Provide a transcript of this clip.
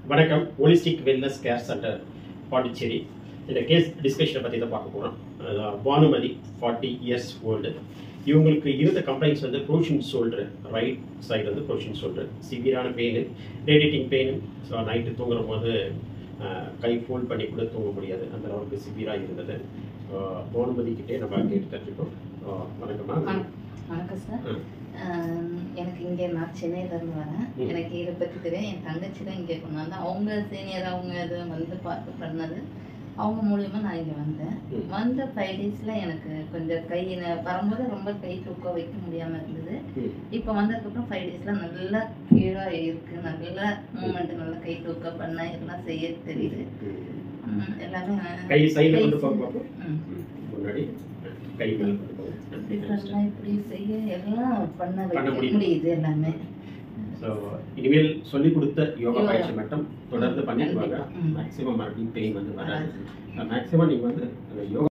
வணக்கம் holistic wellness care centre Pondicherry இந்த case டிஸ்கஷனை பற்றி தான் பார்க்க போகிறோம் பானுமதி ஃபார்ட்டி இயர்ஸ் ஓல்டு இவங்களுக்கு இருந்த கம்ப்ளைண்ட்ஸ் வந்து ப்ரோஷன் ஷோல்டர் ரைட் சைடு வந்து ப்ரோஷன் ஷோல்டர் சிவியரான pain radiating pain so night தூங்குற போது அஹ், கை ஃபோல்ட் பண்ணி கூட தூங்க முடியாது அந்த அளவுக்கு சிவியராக இருந்தது பானுமதி கிட்டே நம்ம கேட்டு தெரிஞ்சுக்கோம் அஹ், வணக்கம்மா வணக்கம் வணக்கம் சார் ம். ஆம், எனக்கு இங்கே நான் சென்னையிலேருந்து வரேன் ம். எனக்கு இதை பற்றி தெரியும் என் தங்கச்சி தான் இங்கே கொண்டாந்து அவங்க சீனியர் அவங்க இது வந்து பார்த்து பண்ணது அவங்க மூலியமா நான் இங்கே வந்தேன் ம். வந்த ஃபைவ் டேஸில் எனக்கு கொஞ்சம் கை ந- வரும்போது ரொம்ப கை தூக்கம் வைக்க முடியாமல் இருந்தது ம். இப்போ வந்ததுக்கப்புறம் ஃபைவ் டேஸில் நல்லா கீழே இருக்கு நல்லா மூமெண்ட் நல்லா கை தூக்க பண்ண எல்லாம் செய்ய தெரியுது ம். ம், எல்லாமே கை சைடில் கை கொண்டு போக சை- பார்ப்போம் ம். முன்னாடி கை மேலே கொண்டு இப்படி போகும் பண்ணலாம் இப்படி செய்ய எல்லாம் பண்ண பண்ண வைக்க முடியும். முடியுது எல்லாமே ஸோ இனிமேல் சொல்லி கொடுத்த யோகா யோகா. பயிற்சி மட்டும் தொடர்ந்து பண்ணிட்டு வாங்க கண்டிப்பா. ம். மேக்ஸிமம் மறுபடியும் பெயின் வந்து வராது மேக்ஸிமம் நீங்கள் வந்து அந்த யோகா